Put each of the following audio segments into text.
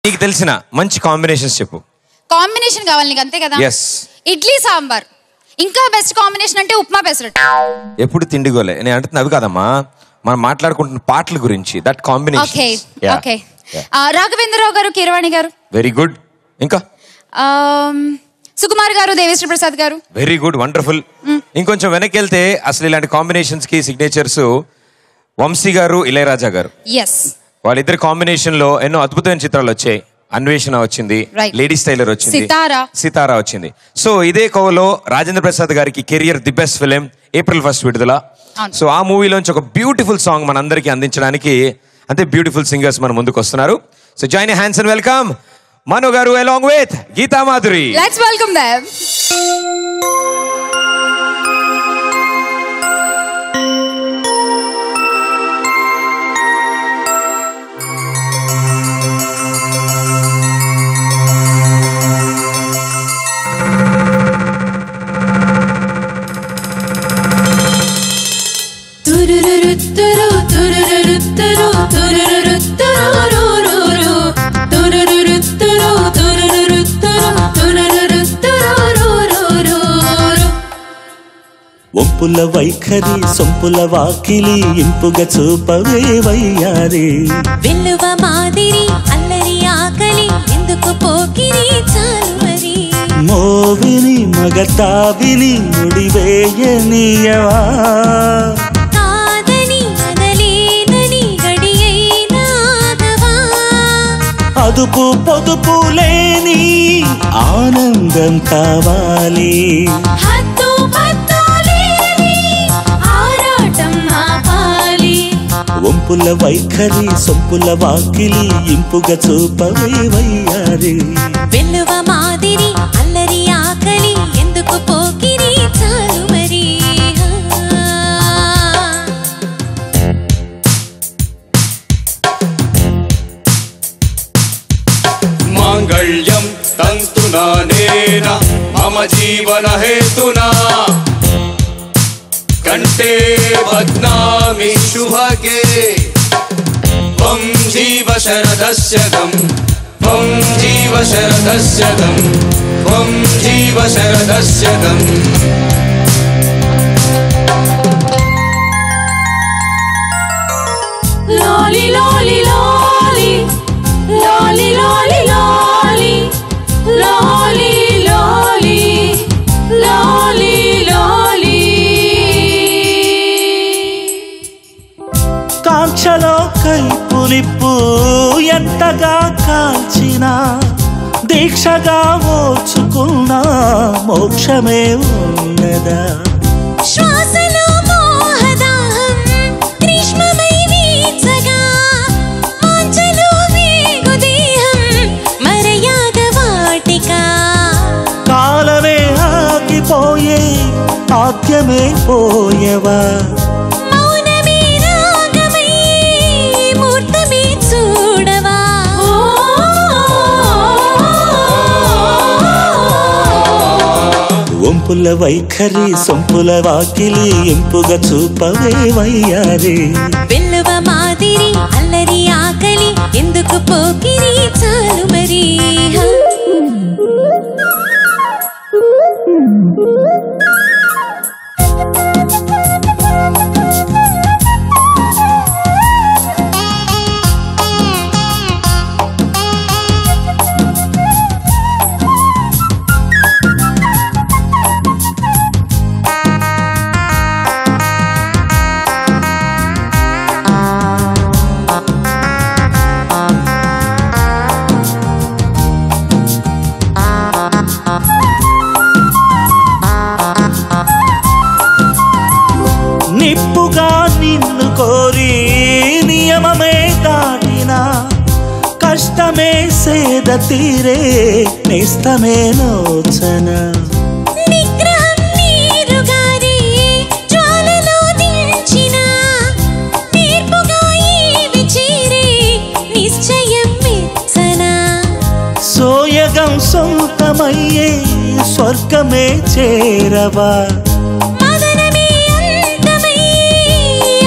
నీకు తెలిసిన మంచి కాంబినేషన్స్ చెప్పు కాంబినేషన్ కావాలి నీకు అంతే కదా ఎస్ ఇడ్లీ సాంబార్ ఇంకా బెస్ట్ కాంబినేషన్ అంటే ఉప్మా పెసరట్టు ఎప్పుడు తిండిగోలే నేను అంటున్నా అవి కాదమ్మా మనం మాట్లాడుకుంటున్న పాటల గురించి that okay combination okay Raghavendra Rao గారు కిరవాణి గారు వెరీ గుడ్ ఇంకా ఆమ్, సుకుమార్ గారు దేవేశ్వర ప్రసాద్ గారు వెరీ గుడ్ వండర్ఫుల్ ఇంకొంచెం వెనక్కి వెళ్తే అసలు ఇలాంటి కాంబినేషన్స్ కి సిగ్నేచర్స్ వంశీ గారు ఇళయరాజా గారు ఎస్ వాళ్ళిద్దరి కాంబినేషన్ లో ఎన్నో అద్భుతమైన చిత్రాలు వచ్చాయి అన్వేషణ వచ్చింది Right. లేడీస్ టైలర్ వచ్చింది సితారా. సితారా వచ్చింది సో ఇదే కోవలో రాజేంద్ర ప్రసాద్ గారికి career the best film April first విడుదల అవును. సో ఆ మూవీలోంచి ఒక బ్యూటిఫుల్ సాంగ్ మనందరికీ అందించడానికి అంతే బ్యూటిఫుల్ సింగర్స్ మన ముందుకు వస్తున్నారు so join hands and welcome Manu గారు along with Geetha Madhuri let's welcome them తురురురుత్తురు, తురురురుత్తురు, తురురురుత్తురురురురు. తురురురుత్తురు, తురురురుత్తురు, తురురురుత్తురురురురు. ఒంపుల వైఖరి సొంపుల వాకిలి ఇంపుగా చూపవే వయ్యారి వెల్లువ మాదిరి అల్లరి ఆకలి ఎందుకు పోకిరి చాలు మరి మోవిని మగతావిని ముడివేయనీయవా కాదని అనలేదని గడియైనాగవా అదుపు పొదుపు లేని ఆనందం కావాలి హద్దు పద్దు లేని ఆరాటం ఆపాలి ఒంపుల వైఖరి సొంపుల వాకిలి ఇంపుగా చూపవే వయ్యారి వెల్లువ మాదిరి అల్లరి ఆకలి ఎందుకు పోకిరి చాలు మరి माङ्गल्यं तन्तुनानेन मम जीवनहेतुना कण्ठे बध्नामि शुभगे त्वं जीव शरदस्य गं त्वं जीव शरदस्य गं त्वं जीव शरदस्य गम् లాలి లాలి లాలి లాలి లాలి లాలి లాలి లాలి లాలి లాలి కాంక్షలో కైపులిప్పు ఎంతగా కాల్చినా దీక్షగా ఓర్చుకున్నా మోక్షమే ఉన్నదా శ్వాసలో మోహదాహం గ్రీష్మమై వీచగా మాంచలో వేగు దేహం మరయాగ వాటికా కాలమే ఆగిపోయే ఆద్యమే పోయవా మౌనమే రాగమై మూర్తమే చూడవా ఒంపుల వైఖరి సొంపుల వాకిలి ఇంపుగా చూపవే వయ్యారి వెల్లువ మాదిరి అల్లరి ఆకలి ఎందుకు పోకిరి చాలు మరి నిప్పుగా నిన్ను కోరి నియమమే దాటినా కష్టమే సేద తీరే నిస్తమే నోచన నిగ్రహం నీరుగారే జ్వాలలో దించిన నేర్పుగా ఏవి చేరే నిశ్చయం మెచ్చనా సోయగం సొంతమయ్యే స్వర్గమే చేరవా మదనమే అంతమై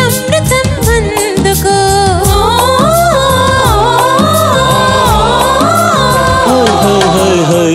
అమృతం అందుకో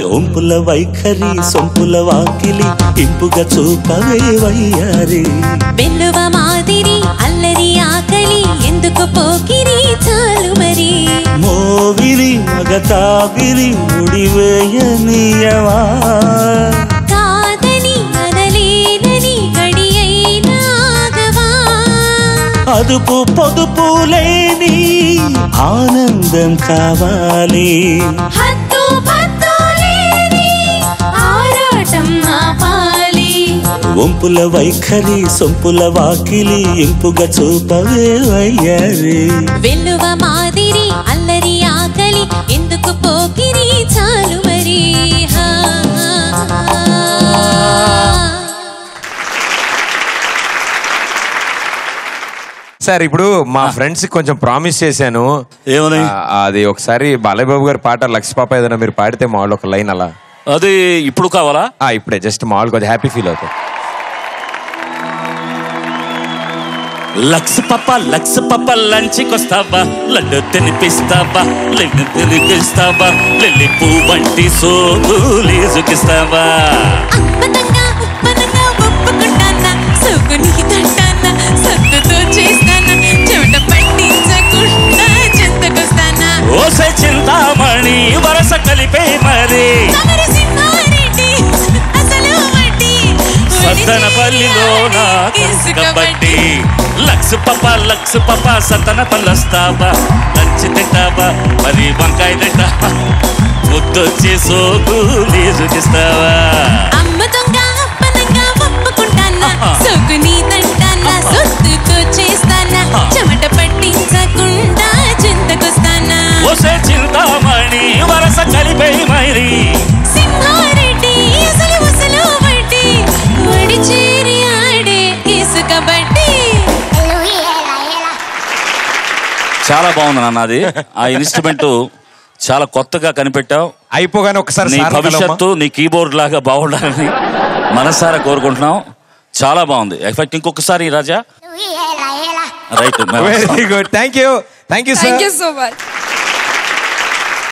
ఒంపుల వైఖరి సొంపుల వాకిలి ఇంపుగా చూపవే వయ్యారి వెల్లువ మాదిరి అల్లరి ఆకలి ఎందుకు పోకిరి చాలు మరి మోవిని మగతావిని ముడివేయనీయవా కాదని అనలేనని గడి అయినాగవా అదుపు పొదుపు లేని ఆనందం కావాలి హద్దు పద్దు లేని ఆరాటం ఆపాలి ఒంపుల వైఖరి సొంపుల వాకిలి ఇంపుగా చూపవే వయ్యారి వెల్లువ మాదిరి అల్లరి ఆకలి ఎందుకు పోకిరి చాలు మరి హా. సార్ ఇప్పుడు మా ఫ్రెండ్స్ కొంచెం ప్రామిస్ చేశాను ఏమని ఆ, అది ఒకసారి బాలయ్య బాబు గారి పాట లక్ష పాప ఏదైనా మీరు పాడితే మా వాళ్ళు ఒక లైన్ అలా అది ఇప్పుడు కావాలా ఆ, ఇప్పుడే జస్ట్ మా వాళ్ళు కొంచెం హ్యాపీ ఫీల్ అవుతారు లక్స్ పప్ప లక్స్ పప్ప లంచ్కొస్తావా లడ్డు తినిపిస్తావా లెన్ను తినిపిస్తావా లిల్లి పువ్వు వంటి సోపు లేజుకిస్తావా అప్పదంగా ఉప్పనంగా ఒప్పుకుంటానా సోకు నీ తంటానా సత్తుతో చేస్తానా చెమట పట్టించకుండా చెంతకొస్తానా ఓసే చింతామణి వరస కలిపే మరి సమర సింహారెడ్డి అసలు వడ్డీ సత్తనపల్లిలో నా కబడ్డీ లక్స్ పప్ప లక్స్ పప్ప సత్తన పల్లొస్తావా లంచ్ తింటావా మరి వంకాయ తింటావా ముద్దొచ్చి సోపు లేజుకిస్తావా అమ్మ దొంగ అప్పనంగా ఒప్పుకుంటానా సోకు నీ తంటానా సొత్తుతో చేస్తానా చెమట పట్టించకుండా చెంతకొస్తానా ఓసే చింతామణి వరస కలిపే మరి సింహారెడ్డి అసలు అసలు వడ్డీ వడి చేరి ఆడే ఇసుక బట్టి చాలా బాగుంది నాన్న అది ఆ ఇన్స్ట్రుమెంట్ చాలా కొత్తగా కనిపెట్టావు అయిపోగానే ఒకసారి నీ సార్ భవిష్యత్తు నీ కీబోర్డ్ లాగా బాగుండాలని మనసారా కోరుకుంటున్నాం చాలా బాగుంది ఎఫెక్ట్ ఇంకొకసారి రాజా right very good thank you thank you thank sir you so much